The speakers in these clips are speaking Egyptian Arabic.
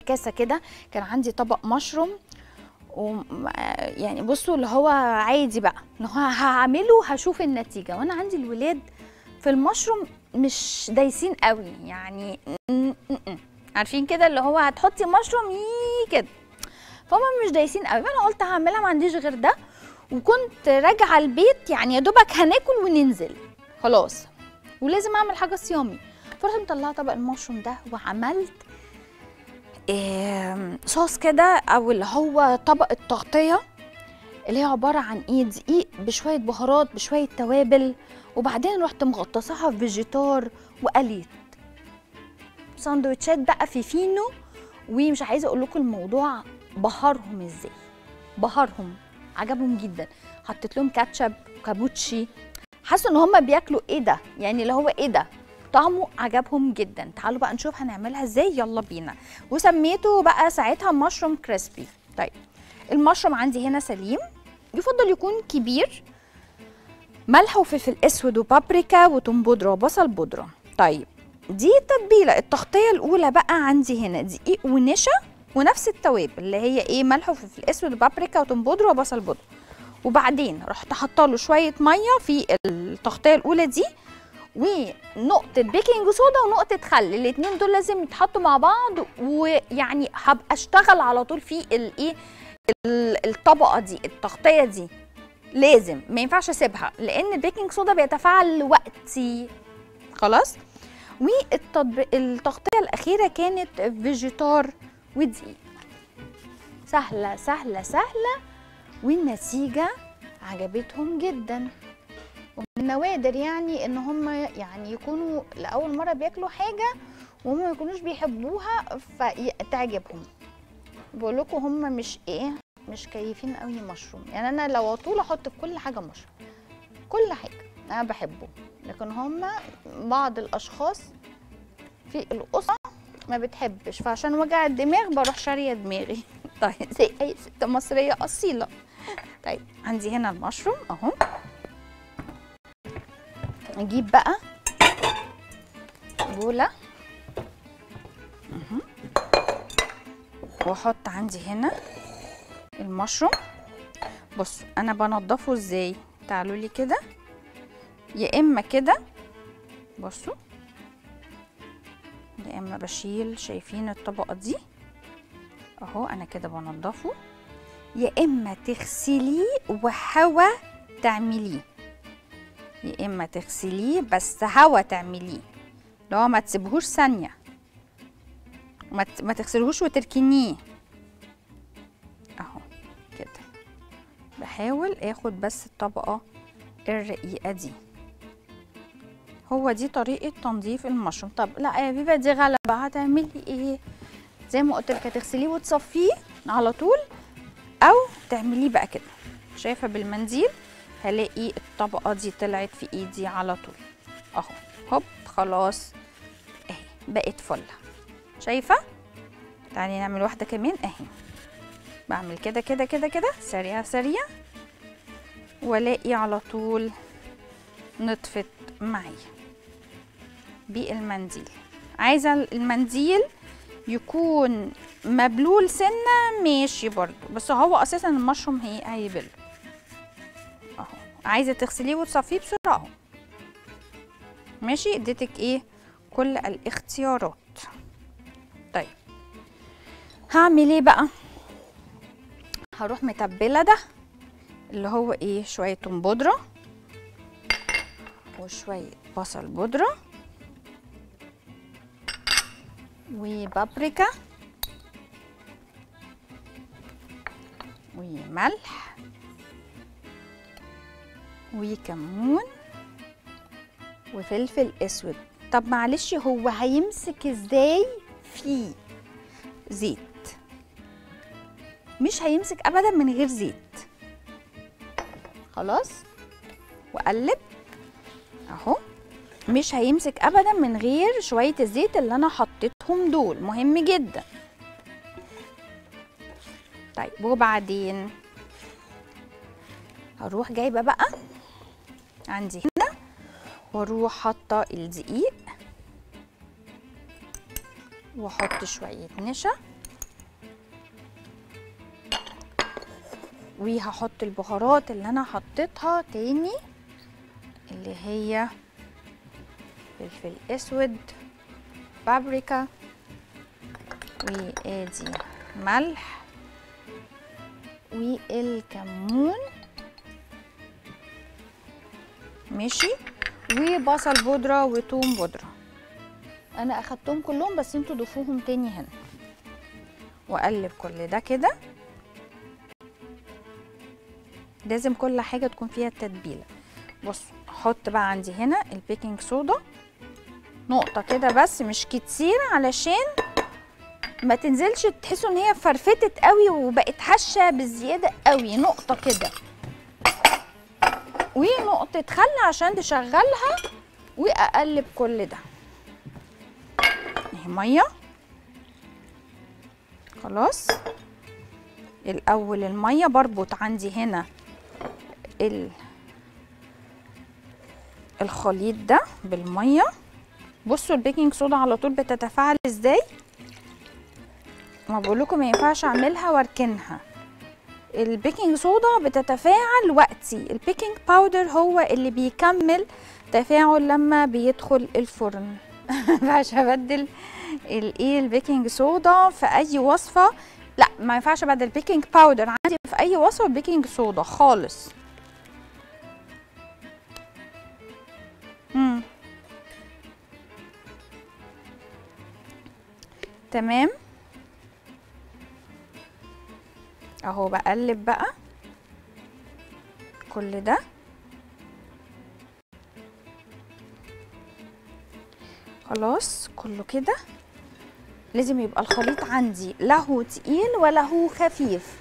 كاسه كده كان عندي طبق مشروم و يعني بصوا اللي هو عادي بقى اللي هو هعمله هشوف النتيجه وانا عندي الولاد في المشروم مش دايسين قوي يعني م- م- م. عارفين كده اللي هو هتحطي مشروم يي كده فهم مش دايسين قوي فانا قلت هعملها ما عنديش غير ده وكنت راجعه البيت يعني يا دوبك هناكل وننزل خلاص ولازم اعمل حاجه صيامي فرحت مطلعه طبق المشروم ده وعملت آم، صوص كده او اللي هو طبق التغطيه اللي هي عباره عن ايه دقيق بشويه بهارات بشويه توابل وبعدين رحت مغطساها في فيجيتار وقليت ساندوتشات بقى في فينو ومش عايزه اقول لكم الموضوع بهرهم ازاي بهرهم عجبهم جدا حطيت لهم كاتشب كابوتشي حسوا ان هم بياكلوا ايه ده يعني اللي هو ايه ده طعمه عجبهم جدا تعالوا بقى نشوف هنعملها ازاي يلا بينا وسميته بقى ساعتها مشروم كريسبي طيب المشروم عندي هنا سليم يفضل يكون كبير ملح وفلفل اسود وبابريكا وتوم بودره وبصل بودره طيب دي التتبيله التغطيه الاولى بقى عندي هنا دقيق ونشا ونفس التوابل اللي هي ايه ملح وفلفل اسود وبابريكا وتوم بودره وبصل بودره وبعدين رحت حاطه له شويه ميه في التغطيه الاولى دي ونقطه بيكنج صودا ونقطه خل الاتنين دول لازم يتحطوا مع بعض ويعني هبقى اشتغل على طول في الايه ال- الطبقه دي التغطيه دي لازم ما ينفعش اسيبها لان البيكنج صودا بيتفاعل وقتي خلاص والتغطيه الاخيره كانت فيجيتار ودقيق سهله سهله سهله والنتيجه عجبتهم جدا ومن النوادر يعني ان هم يعني يكونوا لاول مره بياكلوا حاجه وهم ما يكونوش بيحبوها فتعجبهم بقول لكم هم مش ايه مش كيفين قوي مشروم يعني انا لو اطول احط في كل حاجه مشروم كل حاجه انا بحبه لكن هم بعض الاشخاص في الاسره ما بتحبش فعشان وجع الدماغ بروح شاريه دماغي طيب زي اي ست مصريه اصيله طيب عندي هنا المشروم اهو اجيب بقى بوله مهم. واحط عندي هنا المشروم بصوا انا بنضفه ازاي تعالوا لي كده يا اما كده بصوا يا اما بشيل شايفين الطبقه دي اهو انا كده بنضفه يا اما تغسليه وهوا تعمليه يا اما تغسليه بس هوا تعمليه لو ما تسيبهوش ثانيه ما ت- ما تغسلهوش وتركنيه اهو كده بحاول اخد بس الطبقه الرقيقه دي هو دي طريقه تنظيف المشروم طب لا يا بيبا دي غلبه هتعملي ايه زي ما قلت لك هتغسليه وتصفيه على طول او تعمليه بقى كده شايفه بالمنديل هلاقي الطبقه دي طلعت في ايدي على طول اهو هوب خلاص اهي بقت فله شايفه تعالي نعمل واحده كمان اهي بعمل كده كده كده كده سريع سريع والاقي على طول نطفت معايا بالمنديل عايزه المنديل يكون مبلول سنه ماشي برضو بس هو اساسا المشروم هي هيبل اهو عايزه تغسليه وتصفيه بسرعه اهو ماشي اديتك ايه كل الاختيارات طيب هعمل ايه بقى هروح متبله ده اللي هو ايه شويه توم بودره وشويه بصل بودره وبابريكا وملح وكمون وفلفل اسود طب معلش هو هيمسك ازاي فيه زيت مش هيمسك ابدا من غير زيت خلاص واقلب اهو مش هيمسك ابدا من غير شويه الزيت اللي انا حطيتهم دول مهم جدا طيب وبعدين هروح جايبه بقى عندي هنا واروح حاطه الدقيق واحط شويه نشا وهحط البهارات اللي انا حطيتها تاني اللي هي فلفل اسود بابريكا وادي ملح والكمون ماشي وبصل بودرة وتوم بودرة انا اخدتهم كلهم بس انتوا ضيفوهم تاني هنا واقلب كل ده كده لازم كل حاجة تكون فيها التتبيلة بصوا احط بقى عندي هنا البيكنج صودا نقطة كده بس مش كتير علشان ما تنزلش تحسوا ان هي فرفتت قوي وبقت هشة بزيادة قوي نقطة كده ونقطة خل عشان تشغلها واقلب كل ده اهي مية خلاص الاول المية بربط عندي هنا ال الخليط ده بالميه بصوا البيكنج صودا على طول بتتفاعل ازاي ما بقول لكم ما ينفعش اعملها واركنها البيكنج صودا بتتفاعل وقتي البيكنج باودر هو اللي بيكمل تفاعل لما بيدخل الفرن ما ينفعش ابدل الايه البيكنج صودا في اي وصفه لا ما ينفعش ابدل البيكنج باودر عندي في اي وصفه بيكنج صودا خالص مم. تمام اهو بقلب بقى كل ده خلاص كله كده لازم يبقى الخليط عندي له تقيل وله خفيف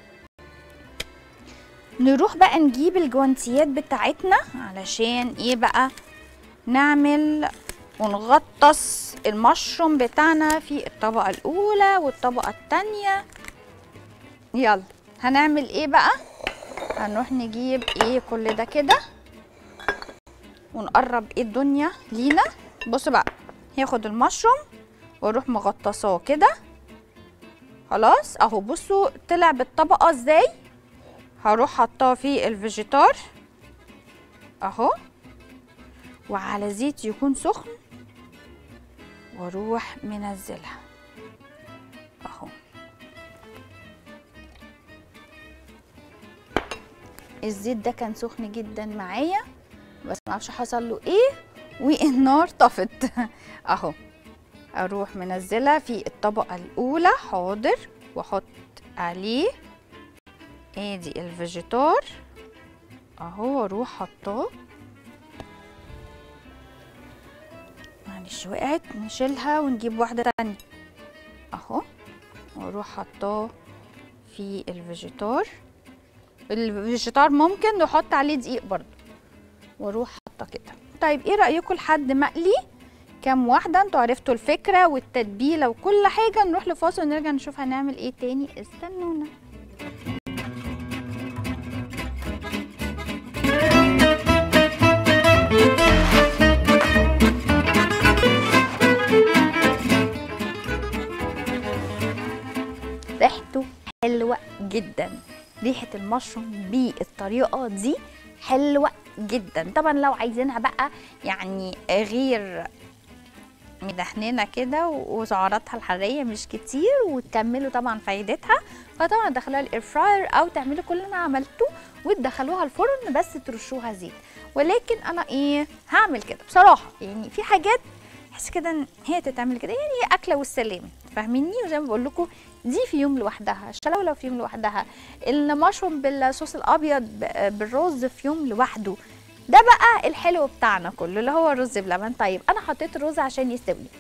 نروح بقى نجيب الجوانتيات بتاعتنا علشان ايه بقى نعمل ونغطس المشروم بتاعنا في الطبقة الأولى والطبقة التانية يلا هنعمل ايه بقى هنروح نجيب ايه كل ده كده ونقرب ايه الدنيا لينا بصوا بقى هاخد المشروم واروح مغطساه كده خلاص اهو بصوا طلع بالطبقة ازاي هروح حطاه في الفيجيتار اهو وعلى زيت يكون سخن واروح منزلها اهو الزيت ده كان سخن جدا معايا بس معرفش حصل له ايه والنار طفت اهو اروح منزلها في الطبقه الاولى حاضر واحط عليه ادي الفيجيتار اهو اروح حطاه معلش وقعت نشيلها ونجيب واحده تانية اهو واروح حطاه في الفيجيتار الفيجيتار ممكن نحط عليه دقيق برضو واروح حاطه كده طيب ايه رايكم لحد مقلي كام واحده انتوا عرفتوا الفكره والتتبيله وكل حاجه نروح لفاصل ونرجع نشوف هنعمل ايه تاني استنونا ريحته حلوه جدا ريحه المشروم بالطريقه دي حلوه جدا طبعا لو عايزينها بقى يعني غير مدهنينه كده وسعراتها الحراريه مش كتير وتكملوا طبعا فايدتها فطبعا تدخلوها الاير فراير او تعملوا كل اللي انا عملته وتدخلوها الفرن بس ترشوها زيت ولكن انا ايه هعمل كده بصراحه يعني في حاجات احس كده ان هي تتعمل كده يعني هي اكله والسلام فاهميني وزي ما بقول لكم دي في يوم لوحدها الشلاوله في يوم لوحدها المشروم بالصوص الابيض بالرز في يوم لوحده ده بقى الحلو بتاعنا كله اللي هو الرز بلبن طيب انا حطيت الرز عشان يستوي